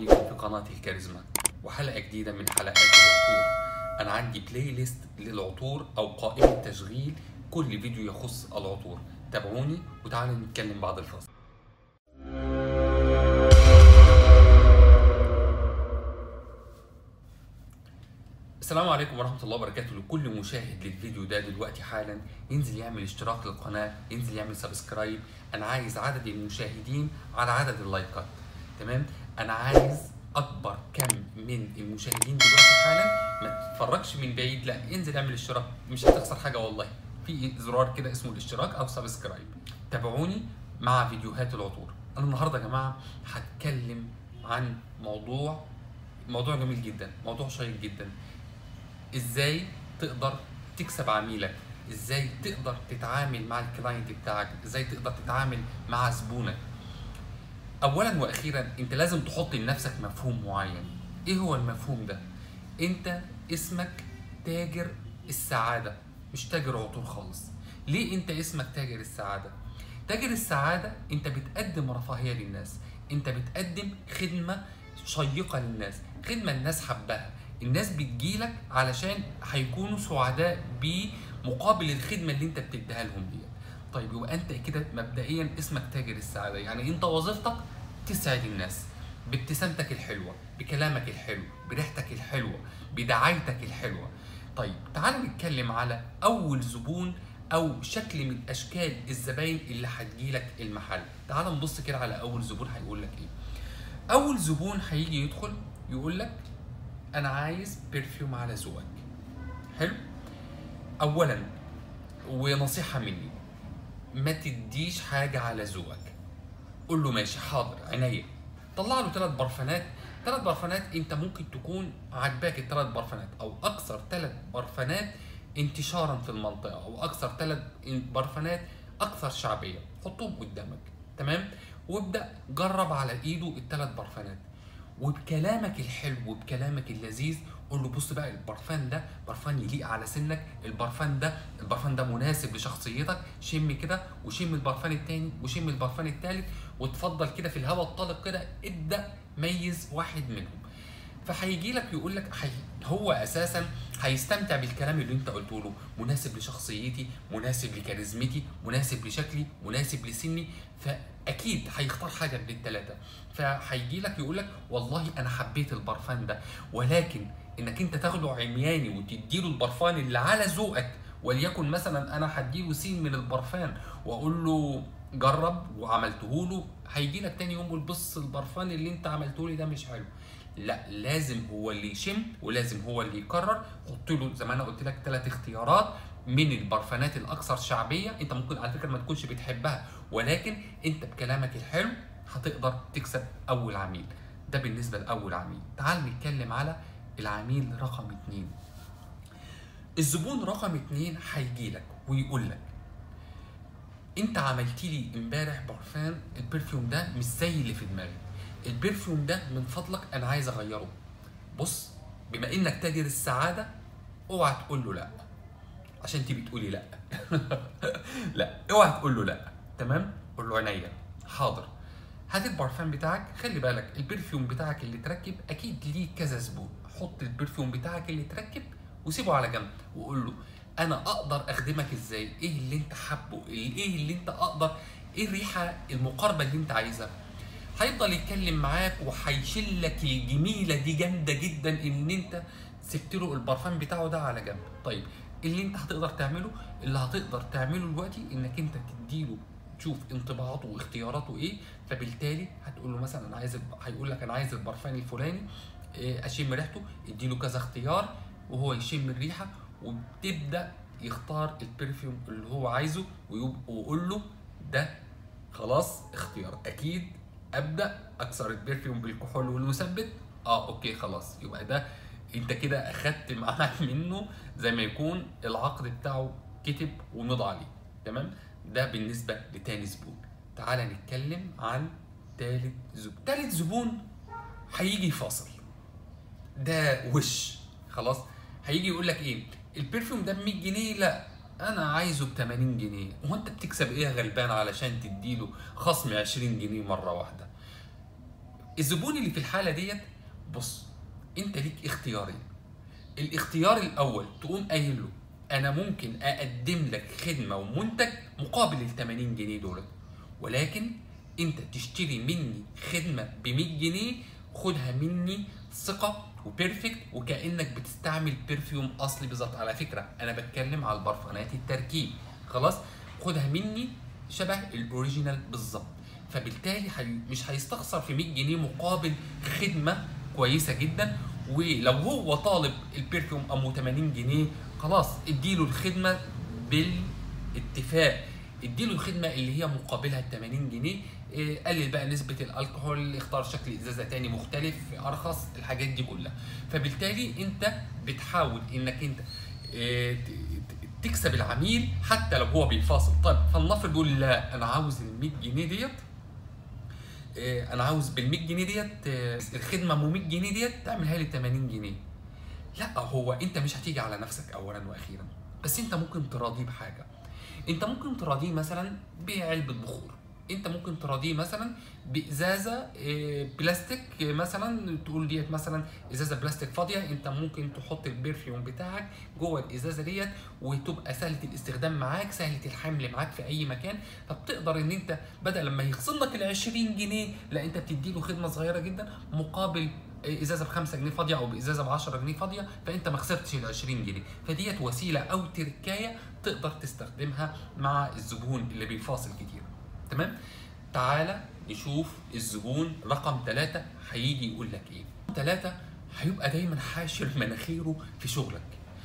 بيكم في قناة الكاريزما وحلقة جديدة من حلقات العطور أنا عندي بلاي ليست للعطور أو قائمة تشغيل كل فيديو يخص العطور تابعوني وتعالوا نتكلم بعد الفاصل السلام عليكم ورحمة الله وبركاته لكل مشاهد للفيديو ده دلوقتي حالا ينزل يعمل اشتراك للقناة ينزل يعمل سبسكرايب أنا عايز عدد المشاهدين على عدد اللايكات تمام أنا عايز أكبر كم من المشاهدين دلوقتي حالا ما تتفرجش من بعيد لا انزل اعمل اشتراك مش هتخسر حاجة والله في زرار كده اسمه الاشتراك أو سبسكرايب تابعوني مع فيديوهات العطور أنا النهاردة يا جماعة هتكلم عن موضوع موضوع جميل جدا موضوع شيق جدا ازاي تقدر تكسب عميلك ازاي تقدر تتعامل مع الكلاينت بتاعك ازاي تقدر تتعامل مع زبونك اولا واخيرا انت لازم تحط لنفسك مفهوم معين ايه هو المفهوم ده انت اسمك تاجر السعاده مش تاجر عطور خالص ليه انت اسمك تاجر السعاده تاجر السعاده انت بتقدم رفاهيه للناس انت بتقدم خدمه شيقه للناس خدمه الناس حبها الناس بتجيلك علشان هيكونوا سعداء بمقابل الخدمه اللي انت بتديها لهم دي طيب يبقى انت كده مبدئيا اسمك تاجر السعاده يعني انت وظيفتك تسعد الناس بابتسامتك الحلوه بكلامك الحلو بريحتك الحلوه بدعايتك الحلوه طيب تعال نتكلم على اول زبون او شكل من اشكال الزباين اللي هتجيلك المحل تعال نبص كده على اول زبون هيقول لك ايه اول زبون هيجي يدخل يقول لك انا عايز برفيوم على ذوقك حلو اولا ونصيحه مني ما تديش حاجه على ذوقك قول له ماشي حاضر عينيا طلع له ثلاث برفانات ثلاث برفانات انت ممكن تكون عاجباك الثلاث برفانات او اكثر ثلاث برفانات انتشارا في المنطقه او اكثر ثلاث برفانات اكثر شعبيه حطهم قدامك تمام وابدا جرب على ايده الثلاث برفانات وبكلامك الحلو وبكلامك اللذيذ قول له بص بقى البرفان ده برفان يليق على سنك البرفان ده البرفان ده مناسب لشخصيتك شم كده وشم البرفان التاني وشم البرفان التالت وتفضل كده في الهواء الطلق كده ابدا ميز واحد منهم فهيجي لك يقول لك حي... هو اساسا هيستمتع بالكلام اللي انت قلته له مناسب لشخصيتي مناسب لكاريزمتي مناسب لشكلي مناسب لسني فاكيد هيختار حاجه من الثلاثه فهيجي لك يقول لك والله انا حبيت البرفان ده ولكن انك انت تاخده عمياني وتديله البرفان اللي على ذوقك وليكن مثلا انا هديله سين من البرفان واقول له جرب وعملته له هيجي لك تاني يوم يقول بص البرفان اللي انت عملته لي ده مش حلو لا لازم هو اللي يشم ولازم هو اللي يقرر حط له زي ما انا قلت لك ثلاث اختيارات من البرفانات الاكثر شعبيه انت ممكن على فكره ما تكونش بتحبها ولكن انت بكلامك الحلو هتقدر تكسب اول عميل ده بالنسبه لاول عميل تعال نتكلم على العميل رقم اتنين الزبون رقم اتنين هيجي لك ويقول لك انت عملت لي امبارح برفان البرفيوم ده مش زي اللي في دماغي البرفيوم ده من فضلك انا عايز اغيره بص بما انك تاجر السعاده اوعى تقول له لا عشان انت بتقولي لا لا اوعى تقول له لا تمام قول له عينيا حاضر هات البرفان بتاعك خلي بالك البرفيوم بتاعك اللي تركب اكيد ليه كذا زبون حط البرفيوم بتاعك اللي تركب وسيبه على جنب وقول له انا اقدر اخدمك ازاي ايه اللي انت حابه ايه اللي انت اقدر ايه الريحه المقاربه اللي انت عايزها هيفضل يتكلم معاك وهيشيل لك الجميله دي جامده جدا ان انت سبت له البرفان بتاعه ده على جنب طيب اللي انت هتقدر تعمله اللي هتقدر تعمله دلوقتي انك انت تديله تشوف انطباعاته واختياراته ايه فبالتالي هتقول له مثلا انا عايز هيقول لك انا عايز البرفان الفلاني اشم ريحته اديله كذا اختيار وهو يشم الريحه وبتبدا يختار البرفيوم اللي هو عايزه ويقول له ده خلاص اختيار اكيد ابدا اكسر البرفيوم بالكحول والمثبت اه اوكي خلاص يبقى ده انت كده اخدت معاك منه زي ما يكون العقد بتاعه كتب ومضى عليه تمام ده بالنسبه لتاني زبون تعال نتكلم عن تالت زبون تالت زبون هيجي فاصل ده وش خلاص هيجي يقول لك ايه البرفيوم ده ب 100 جنيه لا انا عايزه ب 80 جنيه هو انت بتكسب ايه يا غلبان علشان تديله خصم 20 جنيه مره واحده الزبون اللي في الحاله ديت بص انت ليك اختيارين الاختيار الاول تقوم قايل له انا ممكن اقدم لك خدمه ومنتج مقابل ال 80 جنيه دولت ولكن انت تشتري مني خدمه ب 100 جنيه خدها مني ثقه وبيرفكت وكانك بتستعمل برفيوم اصلي بالظبط على فكره انا بتكلم على البرفانات التركيب خلاص خدها مني شبه الاوريجينال بالظبط فبالتالي حي... مش هيستخسر في 100 جنيه مقابل خدمه كويسه جدا ولو هو طالب البرفيوم امه 80 جنيه خلاص اديله الخدمه بالاتفاق اديله الخدمه اللي هي مقابلها ال 80 جنيه إيه، قلل بقى نسبه الكحول اختار شكل ازازه تاني مختلف ارخص الحاجات دي كلها فبالتالي انت بتحاول انك انت إيه، ت- ت- تكسب العميل حتى لو هو بيفاصل طيب فلنفرض يقول لا انا عاوز ال 100 جنيه ديت إيه، انا عاوز بال 100 جنيه ديت إيه، الخدمه ام 100 جنيه ديت تعملها لي 80 جنيه لا هو انت مش هتيجي على نفسك اولا واخيرا بس انت ممكن تراضيه بحاجه انت ممكن تراضيه مثلا بعلبه بخور انت ممكن تراضيه مثلا بازازه إيه، بلاستيك إيه، مثلا تقول ديت مثلا ازازه بلاستيك فاضيه انت ممكن تحط البرفيوم بتاعك جوه الازازه ديت وتبقى سهله الاستخدام معاك سهله الحمل معاك في اي مكان فبتقدر ان انت بدل لما يخصم لك ال 20 جنيه لا انت بتدي له خدمه صغيره جدا مقابل ازازه ب 5 جنيه فاضيه او بازازه ب 10 جنيه فاضيه فانت ما خسرتش ال 20 جنيه فديت وسيله او تركايه تقدر تستخدمها مع الزبون اللي بيفاصل كتير تمام تعالى نشوف الزبون رقم ثلاثة هيجي يقول لك ايه ثلاثة هيبقى دايما حاشر مناخيره في شغلك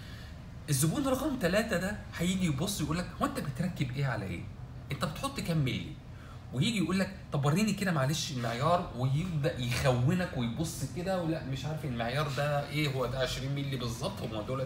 الزبون رقم ثلاثة ده هيجي يبص يقول لك هو انت بتركب ايه على ايه انت بتحط كام ملي ويجي يقول لك طب وريني كده معلش المعيار ويبدا يخونك ويبص كده ولا مش عارف المعيار ده ايه هو ده 20 مللي بالظبط هم دول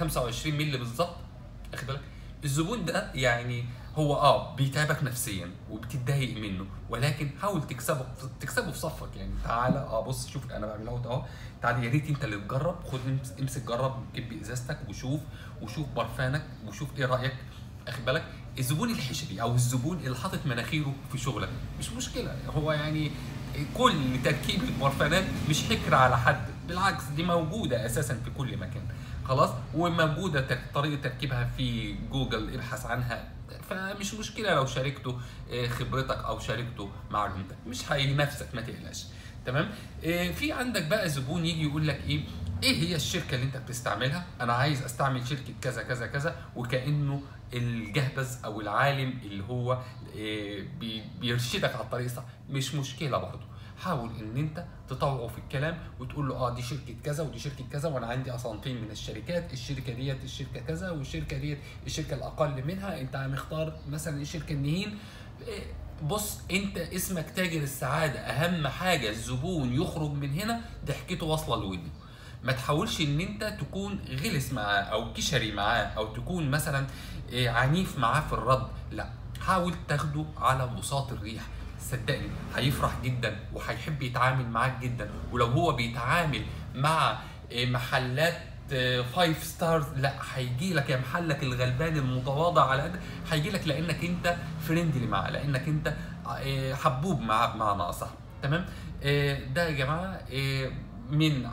25 مللي بالظبط واخد بالك الزبون ده يعني هو اه بيتعبك نفسيا وبتتضايق منه ولكن حاول تكسبه تكسبه في صفك يعني تعالى اه بص شوف انا بعمل اهوت اهو تعالى يا ريت انت اللي تجرب خد امس- امسك جرب جيب ازازتك وشوف وشوف برفانك وشوف ايه رايك اخد بالك الزبون الحشري او الزبون اللي حاطط مناخيره في شغلك مش مشكله هو يعني كل تركيب البرفانات مش حكر على حد بالعكس دي موجوده اساسا في كل مكان خلاص وموجوده تر- طريقه تركيبها في جوجل ابحث عنها فمش مشكله لو شاركته آه، خبرتك او شاركته معلومتك مش هينافسك ما تقلقش تمام آه، في عندك بقى زبون يجي يقول لك ايه ايه هي الشركه اللي انت بتستعملها انا عايز استعمل شركه كذا كذا كذا وكانه الجهبذ او العالم اللي هو آه، بي- بيرشدك على الطريق الصح مش مشكله برضه حاول ان انت تطوعه في الكلام وتقول له اه دي شركه كذا ودي شركه كذا وانا عندي اصنفين من الشركات الشركه ديت الشركه كذا والشركه ديت الشركه الاقل منها انت مختار مثلا الشركه النهين إيه، بص انت اسمك تاجر السعاده اهم حاجه الزبون يخرج من هنا ضحكته واصله لودنه ما تحاولش ان انت تكون غلس معاه او كشري معاه او تكون مثلا إيه، عنيف معاه في الرد لا حاول تاخده على بساط الريح صدقني هيفرح جدا وهيحب يتعامل معاك جدا ولو هو بيتعامل مع إيه، محلات فايف ستارز لا هيجي لك يا محلك الغلبان المتواضع على قد هيجي لك لانك انت فريندلي معاه لانك انت آه، حبوب معاه بمعنى اصح تمام آه، ده يا جماعه آه، من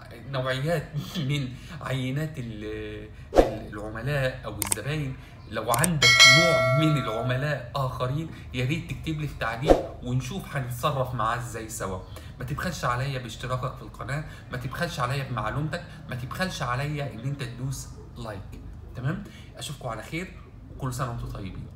نوعيات من عينات ال- ال- العملاء او الزباين لو عندك نوع من العملاء اخرين يا ريت تكتب لي في تعليق ونشوف هنتصرف معاه ازاي سوا ما تبخلش عليا باشتراكك في القناه ما تبخلش عليا بمعلومتك ما تبخلش عليا ان انت تدوس لايك تمام اشوفكم على خير وكل سنه وانتم طيبين